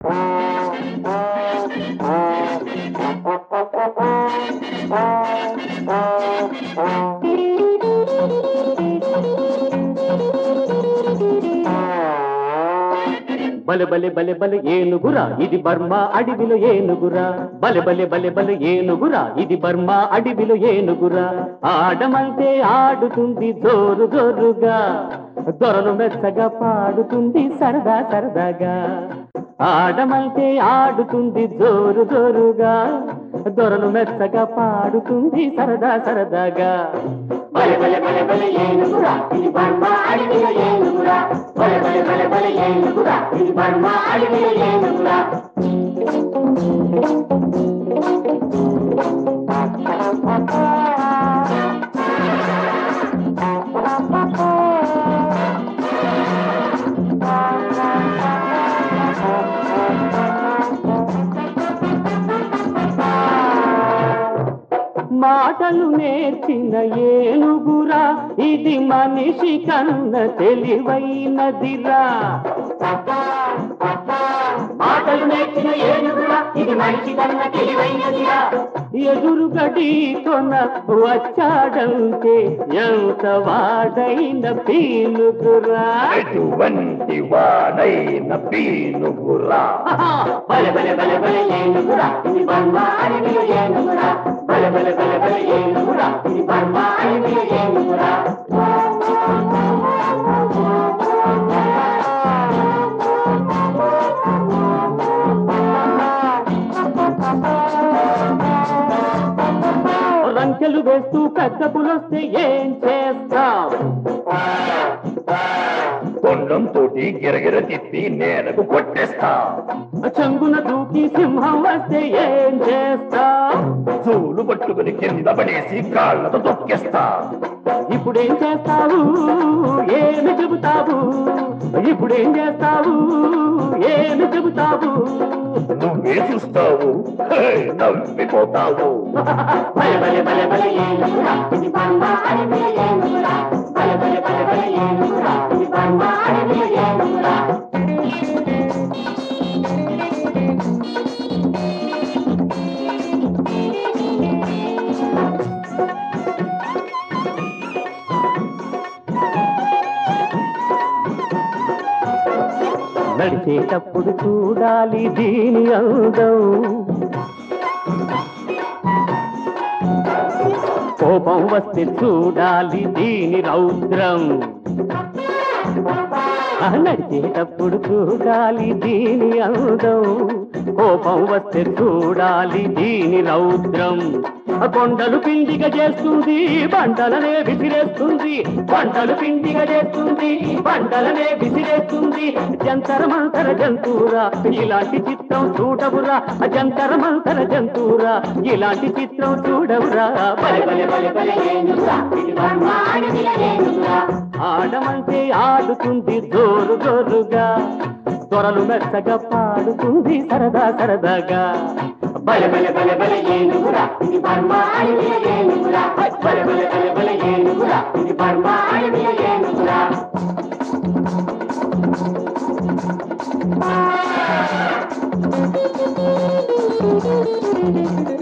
బలె బలె బలె బలె ఏనుగురా ఇది బర్మా అడవిలో ఏనుగురా బలె బలె బలె బలె ఏనుగురా ఇది బర్మా అడవిలో ఏనుగురా ఆడమంటే ఆడుతుంది జోరు జోరుగా దొరలు మెచ్చగా పాడుతుంది సరదా సరదాగా ఆడమంటే ఆడుతుంది జోరు జోరుగా దొరలు మెచ్చగా పాడుతుంది సరదా సరదాగా బలె బలె బలె బలె ఏనుగురా ఇది బర్మా అడవిలో ఏనుగురా బలె బలె బలె బలె ఏనుగురా ఇది బర్మా అడవిలో ఏనుగురా మాటలు నేర్చిన ఏనుగురా ఇది మనిషి కన్న తెలివైనదిరా మాటలు నేర్చిన ఏనుగురా ఇది మనిషి కన్న తెలివైనదిరా ఎదురుగడి కొన వచ్చాడంటే ఎంత వాడైన పీనుగురా ఎటువంటి వాడైన పీనుగురా బలె బలె బలె బలె ఏనుగురా ఇది బర్మా అడవిలో ఏనుగురా బలె బలె బలె బలె ఏనుగురా ఇది బర్మా అడవిలో ఏనుగురా రంకెలు వేస్తూ పెద్ద పులొస్తే ఏం చేస్తాం కొండం తోటి గిరగిర తిప్పి నేలకు కొట్టేస్తా చంగున దూకి సింహం వస్తే ఏం చేస్తాం చూలు పట్టుకుని కింద పడేసి కాళ్ళతో తొక్కేస్తా ఇప్పుడేం చేస్తావు ఏమి చెబుతావు ఇప్పుడేం చేస్తావు ఏమి చెబుతావు నువ్వే చూస్తావు హే, నవ్విపోతావు బలె బలె బలె బలె ఏనుగురా ఇది బర్మా అడవిలో ఏనుగురా బలె బలె బలె బలె ఏనుగురా ఇది బర్మా అడవిలో ఏనుగురా నడిచేటప్పుడు చూడాలి దీని అందం కోపం వస్తే చూడాలి దీని రౌద్రం ఆ నడిచేటప్పుడు చూడాలి దీని అందం కోపం వస్తే చూడాలి దీని రౌద్రం ఆ కొండలు పిండిగా చేస్తుంది బండలనే విసిరేస్తుంది కొండలు పిండిగా చేస్తుంది బండలనే విసిరేస్తుంది జంతర మంతర జంతువురా ఇలాంటి చిత్రం చూడవురా ఆ జంతర మంతర జంతువురా ఇలాంటి చిత్రం చూడవురా బలె బలె బలె బలె ఏనుగురా ఇది బర్మా అడవిలో ఏనుగురా ఆడమంటే ఆడుతుంది జోరు జోరుగా త్వరలు మెత్తగా పాడుతుంది సరదా సరదాగా బలె బలె బలె బలె ఏనుగురా ఇది బర్మా అడవిలో ఏనుగురా బలె బలె బలె బలె ఏనుగురా ఇది బర్మా అడవిలో ఏనుగురా